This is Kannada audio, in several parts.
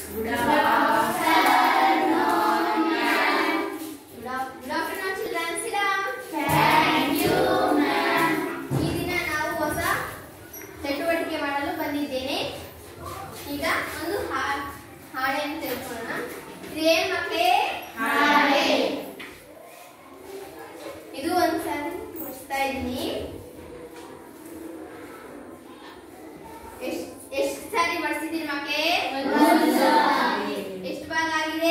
Good af- good afternoon, children. Sit down. ಈ ದಿನ ನಾವು ಹೊಸ ಚಟುವಟಿಕೆ ಮಾಡಲು ಬಂದಿದ್ದೇನೆ ಈಗ ಒಂದು ಹಾ- ಹಾಡೆಯನ್ನು ತಿಳ್ಕೊಳ್ಳೋಣ ಇದೇನ್ ಮಕ್ಕಳೇ ಇದು ಒಂದು ಸಾರಿ ತೋರಿಸ್ತಾ ಇದ್ದೀನಿ ಎಷ್ಟ್ ಎಷ್ಟು ಸಾರಿ ಮಾಡಿಸಿದ್ದೀನಿ ಮಕ್ಕಳೇ ಎಷ್ಟು ಭಾಗ ಆಗಿದೆ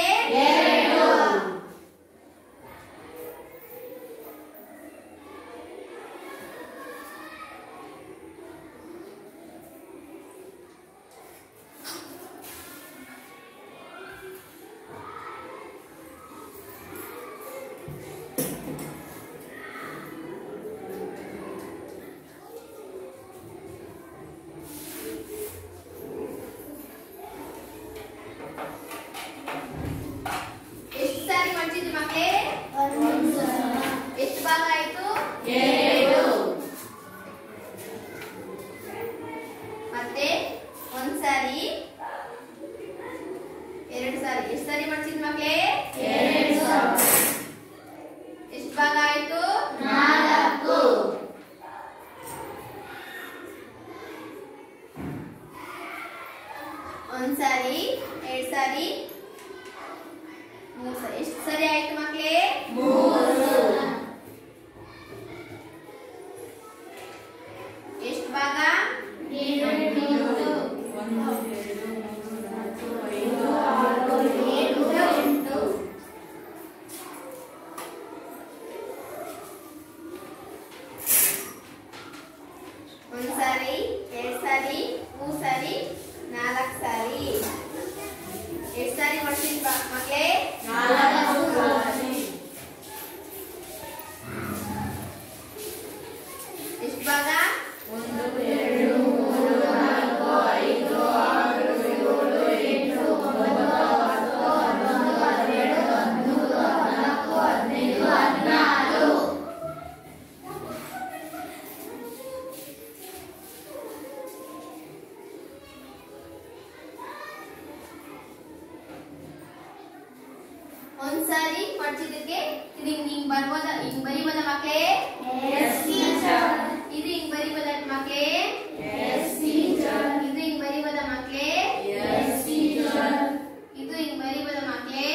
ಎಷ್ಟು ಸಾರಿ ಮಾಡಿಸಿದ್ರಿ ಮಕ್ಕಳೇ ಎಷ್ಟು ಭಾಗ ಆಯ್ತು ಮತ್ತೆ ಒಂದ್ ಸಾರಿ ಎರಡು ಸಾರಿ ಎಷ್ಟು ಸಾರಿ ಮಾಡಿಸಿದ್ರಿ ಮಕ್ಕಳೇ ಎಷ್ಟು ಭಾಗ ಆಯ್ತು ಒಂದ್ ಸಾರಿ ಎರಡ್ ಸಾರಿ ಮೂರ್ ಸಾರಿ ಎಷ್ಟು ಸರಿ ಆಯ್ತು ಮಕ್ಕಳೇ ಎಷ್ಟು ಭಾಗ ಎಂಟು ಒಂದ್ ಸಾರಿ ಎರಡ್ ಸಾರಿ ಮೂರ್ ಸಾರಿ ನಾಲ್ಕು ಸಾರಿ ಎಷ್ಟು ಸಾರಿ ಮಾಡ್ತೀನಿ ಮಕ್ಕಳೇ ಎಷ್ಟು ಭಾಗ ಒಂದ್ ಸಾರಿ ಮಡ್ಚಿದ್ದಕ್ಕೆ ಇದು ಹಿಂಗ್ ಹಿಂಗ್ ಬರ್ಬೋದ ಹಿಂಗ್ ಬರಿಬೋದ ಮಕ್ಕಳೇ ಇದು ಹಿಂಗ್ ಬರಿಬೋದ ಮಕ್ಕಳೇ ಇದು ಹಿಂಗ್ ಬರಿಬೋದ ಮಕ್ಕಳೇ ಇದು ಹಿಂಗ್ ಬರಿಬೋದ ಮಕ್ಕಳೇ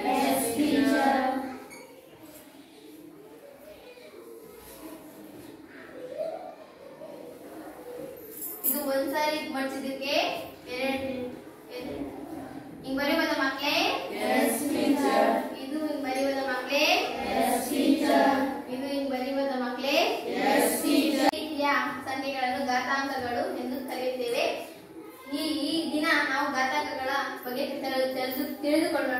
ಇದು ಒಂದ್ ಸಾರಿ ಮಡ್ಚಿದ್ದಕ್ಕೆ ಎರಡು ಎರಡು ಹಿಂಗ್ ಬರಿಬೋದ ಮಕ್ಕಳೇ ಇದು ಹಿಂಗ್ ಬರಿಬೋದ ಮಕ್ಕಳೇ ಇದು ಹಿಂಗ್ ಬರಿಬೋದ ಮಕ್ಕಳೇ ರೀತಿಯ ಸಂಖ್ಯೆಗಳನ್ನು ಘಾತಾಂಕಗಳು ಎಂದು ಕರೆಯುತ್ತೇವೆ ಈ ಈ ದಿನ ನಾವು ಘಾತಾಂಕಗಳ ಬಗ್ಗೆ ತಿಳಿದು ತಿಳಿದು- ತಿಳಿದುಕೊಳ್ಳೋಣ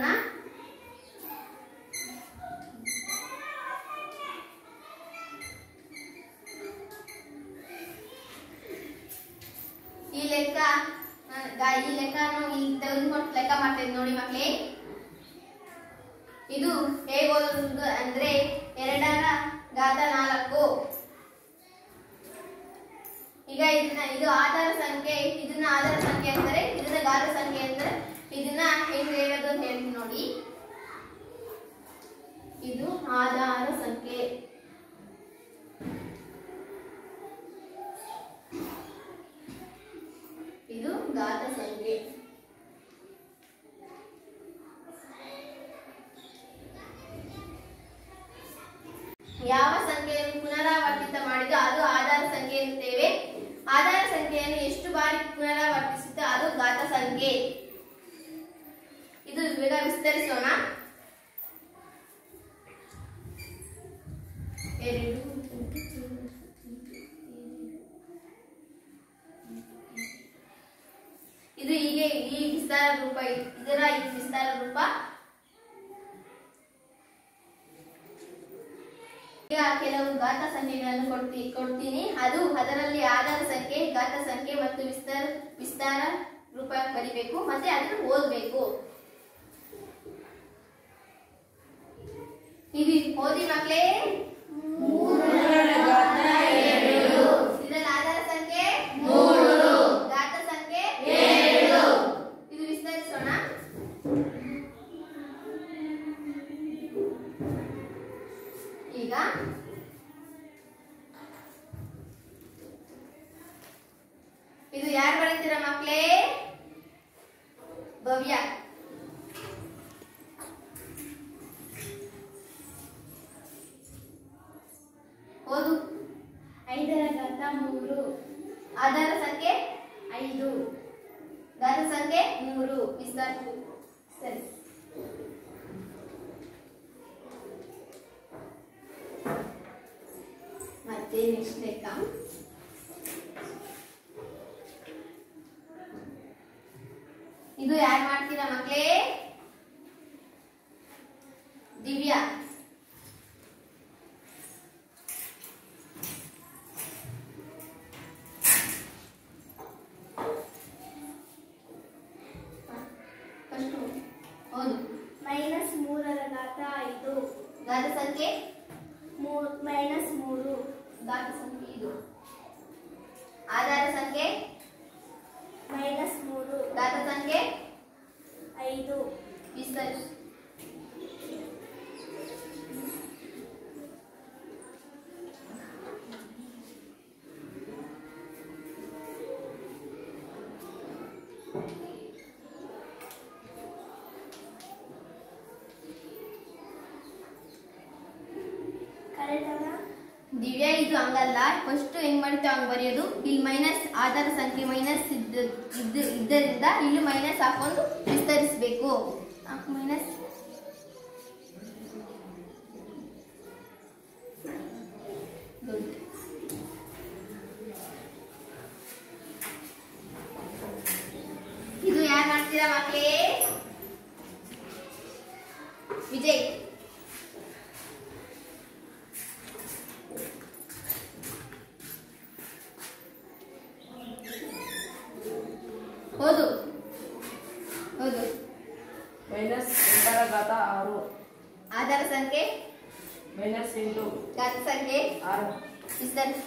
ಈ ಲೆಕ್ಕ ನಾನ್ ಗಾ- ಈ ಲೆಕ್ಕ ನಾವು ಇಲ್ಲಿ ತೆಗೆದುಕೊಂಡು ಲೆಕ್ಕ ಮಾಡ್ತೇವೆ ನೋಡಿ ಮಕ್ಕಳೇ ಇದು ಹೇಗೆ ಓದೋದು ಅಂದ್ರೆ ಎರಡರ ಘಾತ ನಾಲ್ಕು ಈಗ ಇದನ್ನ ಇದು ಆಧಾರ ಸಂಖ್ಯೆ ಇದನ್ನ ಆಧಾರ ಸಂಖ್ಯೆ ಅಂದರೆ ಇದನ್ನ ಘಾತ ಸಂಖ್ಯೆ ಅಂದ್ರೆ ಇದನ್ನ ಹೆಂಗ್ ಹೇಳೋದು ಅಂತ ಹೇಳ್ತೀನಿ ನೋಡಿ ಇದು ಆಧಾರ ಸಂಖ್ಯೆ ಇದು ಘಾತ ಸಂಖ್ಯೆ ಯಾವ ಸಂಖ್ಯೆಯನ್ನು ಪುನರಾವರ್ತಿತ ಮಾಡಿದೋ ಅದು ಆಧಾರ ಸಂಖ್ಯೆ ಎನ್ನುತ್ತೇವೆ ಆಧಾರ ಸಂಖ್ಯೆಯನ್ನು ಎಷ್ಟು ಬಾರಿ ಪುನರಾವರ್ತಿಸುತ್ತೋ ಅದು ಘಾತ ಸಂಖ್ಯೆ ಇದು ಈಗ ವಿಸ್ತರಿಸೋಣ ಎರಡು ಇದು ಹೀಗೆ ಈ ವಿಸ್ತಾರ ರೂಪ ಇದರ ಈ ವಿಸ್ತಾರ ರೂಪ ಈಗ ಕೆಲವು ಘಾತ ಸಂಖ್ಯೆಗಳನ್ನು ಕೊಡ್ತಿ ಕೊಡ್ತೀನಿ ಅದು ಅದರಲ್ಲಿ ಆಧಾರ ಸಂಖ್ಯೆ ಘಾತ ಸಂಖ್ಯೆ ಮತ್ತು ವಿಸ್ತಾರ ವಿಸ್ತಾರ ರೂಪ ಬರಿಬೇಕು ಮತ್ತೆ ಅದನ್ನು ಓದ್ಬೇಕು ಇದು ಓದಿ ಮಕ್ಕಳೇ ಇದರಲ್ಲಿ ಆಧಾರ ಸಂಖ್ಯೆ ಘಾತ ಸಂಖ್ಯೆ ಇದು ವಿಸ್ತರಿಸೋಣ ಭವ್ಯ ಓದು ಐದರ ಘಾತ ಮೂರು ಆಧಾರ ಸಂಖ್ಯೆ ಐದು ಘಾತ ಸಂಖ್ಯೆ ಮೂರು ವಿಸ್ತಾರ ಸರಿ ಮತ್ತೆ ನೆಕ್ಸ್ಟ್ ಲೆಕ್ಕ ಇದು ಯಾರು ಮಾಡ್ತೀರಾ ಮಕ್ಕಳೇ ದಿವ್ಯಾ ಫಸ್ಟ್ ಹೌದು ಮೈನಸ್ ಮೂರರ ಘಾತ ಐದು ಘಾತ ಸಂಖ್ಯೆ ಮೂರ್ ಮೈನಸ್ ಮೂರು ಘಾತ ಸಂಖ್ಯೆ ಇದು ಆಧಾರ ಸಂಖ್ಯೆ ಮೈನಸ್ ಮೂರು ಘಾತ ಸಂಖ್ಯೆ ಐದು ವಿಸ್ತರಿಸು ಕರೆಕ್ಟಲ್ಲ ದಿವ್ಯಾ ಇದು ಹಂಗಲ್ಲ ಫಸ್ಟ್ ಹೆಂಗ್ ಮಾಡ್ತೀವಿ ಹಂಗ್ ಬರೆಯೋದು ಇಲ್ಲಿ ಮೈನಸ್ ಆಧಾರ ಸಂಖ್ಯೆ ಮೈನಸ್ ಇದ್ದ ಇದ್ದ- ಇದ್ದರಿಂದ ಇಲ್ಲಿ ಮೈನಸ್ ಹಾಕೊಂಡು ವಿಸ್ತರಿಸಬೇಕು ಮೈನಸ್ ಇದು ಯಾರು ಮಾಡ್ತೀರಾ ಮಕ್ಕಳೇ ವಿಜಯ್ ಹೌದು ಹೌದು ಮೈನಸ್ ಎಂಟರ ಘಾತ ಆರು ಆಧಾರ ಸಂಖ್ಯೆ ಮೈನಸ್ ಎಂಟು ಘಾತ ಸಂಖ್ಯೆ ಆರು ವಿಸ್ತರಿಸಿ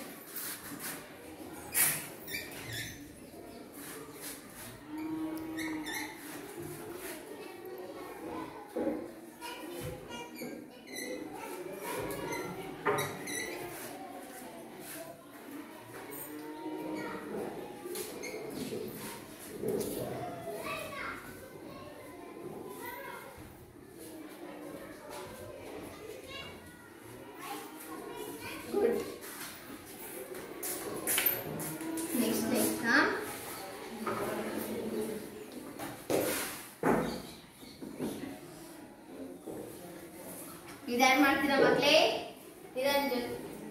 ಗುಡ್ ನೆಕ್ಸ್ಟ್ ನೆಕ್ಸ್ಟ್ ಹಾ ಇದ್ಯಾರು ಮಾಡ್ತೀರಾ ಮಕ್ಕಳೇ ನಿರಂಜನ್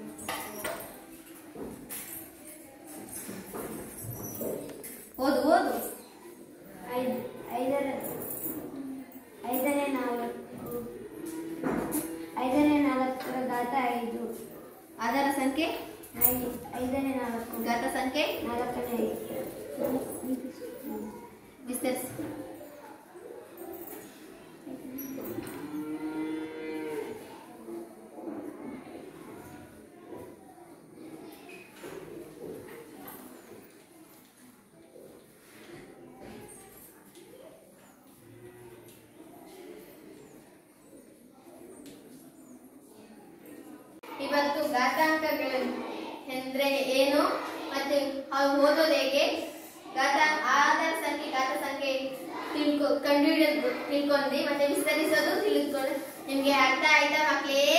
ಓದು ಓದು ಐದು ಐದರ ಐದನೇ ನಾಲ್ಕು ಐದನೇ ನಾಲ್ಕರ ಘಾತ ಐದು ಆಧಾರ ಸಂಖ್ಯೆ ಐ- ಐದನೇ ನಾಲ್ಕು ಘಾತ ಸಂಖ್ಯೆ ನಾಲ್ಕನೇ ಐದು ವಿಸ್ತರಿಸಿ ಇವತ್ತು ಘಾತಾಂಕಗಳು ಎಂದ್ರೆ ಏನು ಮತ್ತೆ ಅವು ಓದೋದು ಹೇಗೆ ಘಾತಾಂಕ ಆಧಾರ ಸಂಖ್ಯೆ ಘಾತ ಸಂಖ್ಯೆ ತಿಳ್ಕೊ ಕಂಡುಹಿಡಿಯೋದು ತಿಳ್ಕೊಂಡ್ರಿ ಮತ್ತೆ ವಿಸ್ತರಿಸೋದು ತಿಳಿದುಕೊಂಡು ನಿಮ್ಗೆ ಅರ್ಥ ಆಯ್ತಾ ಮಕ್ಕಳೇ